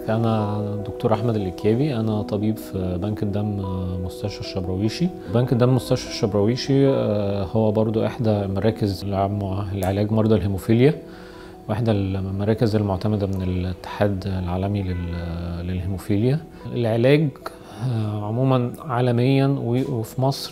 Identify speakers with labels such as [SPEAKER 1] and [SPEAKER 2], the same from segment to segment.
[SPEAKER 1] أنا دكتور أحمد الإكيابي أنا طبيب في بنك الدم مستشفى الشبراويشي بنك الدم مستشفى الشبراويشي هو برضو إحدى مراكز العلاج مرضى الهيموفيليا واحدة المراكز المعتمدة من الاتحاد العالمي للهيموفيليا العلاج عموما عالميا وفي مصر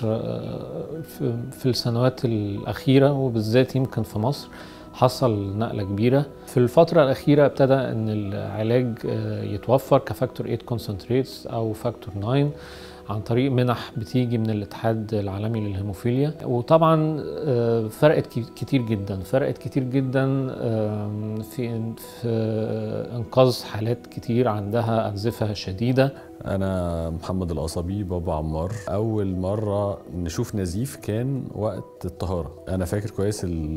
[SPEAKER 1] في السنوات الأخيرة وبالذات يمكن في مصر حصل نقلة كبيرة في الفترة الأخيرة ابتدى أن العلاج يتوفر كفاكتور 8 كونسنتريتس أو فاكتور 9 عن طريق منح بتيجي من الاتحاد العالمي للهيموفيليا وطبعا فرقت كتير جدا فرقت كتير جدا في, في انقاذ حالات كتير عندها انزفه شديده
[SPEAKER 2] انا محمد القصبي بابا عمار اول مره نشوف نزيف كان وقت الطهاره انا فاكر كويس ال...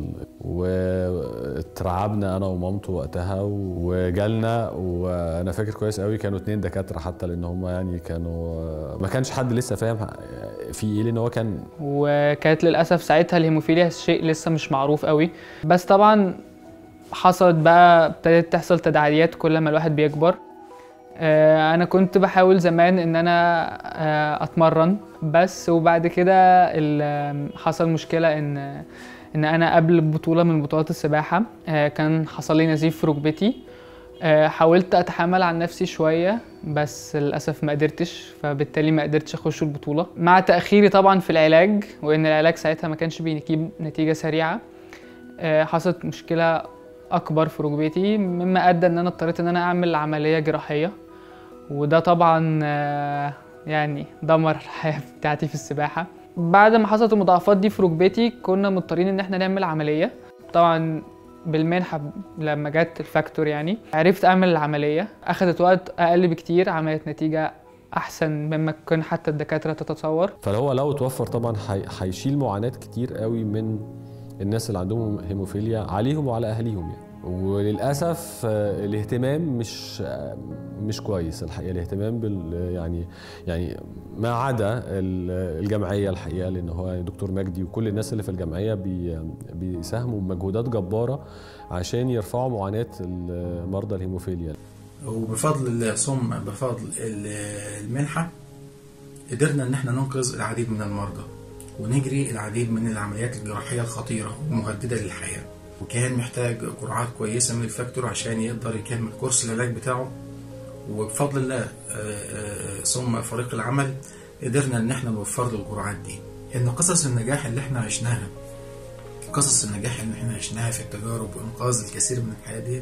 [SPEAKER 2] واترعبنا انا ومامته وقتها وجالنا وانا فاكر كويس قوي كانوا اتنين دكاتره حتى لان هم يعني كانوا ما كانش حد لسه فاهم في ايه لان هو كان
[SPEAKER 3] وكانت للاسف ساعتها الهيموفيليا شيء لسه مش معروف قوي بس طبعا حصلت بقى ابتدت تحصل تداعيات كل ما الواحد بيكبر انا كنت بحاول زمان ان انا اتمرن بس وبعد كده حصل مشكله ان ان انا قبل بطوله من بطولات السباحه كان حصل لي نزيف في ركبتي حاولت اتحامل عن نفسي شويه بس للاسف ما قدرتش فبالتالي ما قدرتش اخش البطوله مع تاخيري طبعا في العلاج وان العلاج ساعتها ما كانش بيجيب نتيجه سريعه حصلت مشكله اكبر في ركبتي مما ادى ان انا اضطريت ان انا اعمل عمليه جراحيه وده طبعا يعني دمر الحياه بتاعتي في السباحه بعد ما حصلت المضاعفات دي في ركبتي كنا مضطرين ان احنا نعمل عمليه طبعا بالمنحة لما جت الفاكتور يعني عرفت اعمل العمليه اخذت وقت اقل بكتير عملت نتيجه احسن مما كان حتى الدكاتره تتصور
[SPEAKER 2] فهو لو توفر طبعا هيشيل معاناه كتير قوي من الناس اللي عندهم هيموفيليا عليهم وعلى اهاليهم يعني وللاسف الاهتمام مش مش كويس الحقيقه الاهتمام بال يعني يعني ما عدا الجمعيه الحقيقه لان هو دكتور مجدي وكل الناس اللي في الجمعيه بي بيساهموا بمجهودات جباره عشان يرفعوا معاناه مرضى الهيموفيليا
[SPEAKER 4] وبفضل الله ثم بفضل المنحه قدرنا ان احنا ننقذ العديد من المرضى ونجري العديد من العمليات الجراحيه الخطيره ومهدده للحياه وكان محتاج جرعات كويسه من الفاكتور عشان يقدر يكمل كورس العلاج بتاعه وبفضل الله ثم فريق العمل قدرنا ان احنا نوفر له الجرعات دي ان قصص النجاح اللي احنا عشناها قصص النجاح اللي احنا عشناها في التجارب وانقاذ الكثير من الحياه دي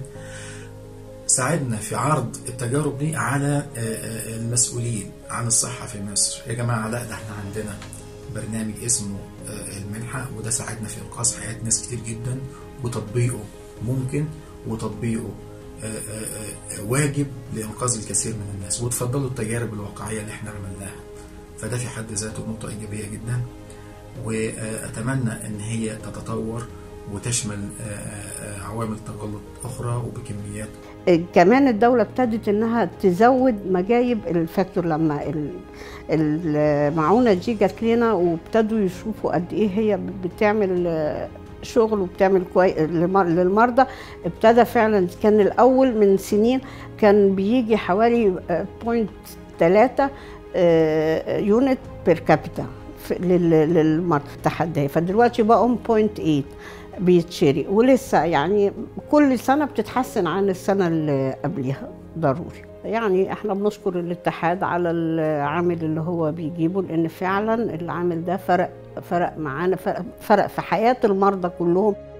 [SPEAKER 4] ساعدنا في عرض التجارب دي على المسؤولين عن الصحه في مصر يا جماعه لا ده احنا عندنا برنامج اسمه المنحه وده ساعدنا في انقاذ حياه ناس كتير جدا وتطبيقه ممكن وتطبيقه واجب لإنقاذ الكثير من الناس وتفضلوا التجارب الواقعية اللي احنا عملناها فده في حد ذاته نقطة إيجابية جدا وأتمنى إن هي تتطور وتشمل عوامل تجلط أخرى وبكميات
[SPEAKER 5] كمان الدولة ابتدت إنها تزود مجايب الفاكتور لما المعونة دي جات لنا وابتدوا يشوفوا قد إيه هي بتعمل شغل وبتعمل كويس للمرضى ابتدى فعلا كان الاول من سنين كان بيجي حوالي بوينت ثلاثة يونت بير كابيتا للمرضى التحدية فدلوقتي بقوا بوينت 8 بيتشري ولسه يعني كل سنة بتتحسن عن السنة اللي قبلها ضروري يعني احنا بنشكر الاتحاد على العامل اللي هو بيجيبه لان فعلا العامل ده فرق فرق معانا فرق, فرق في حياه المرضى كلهم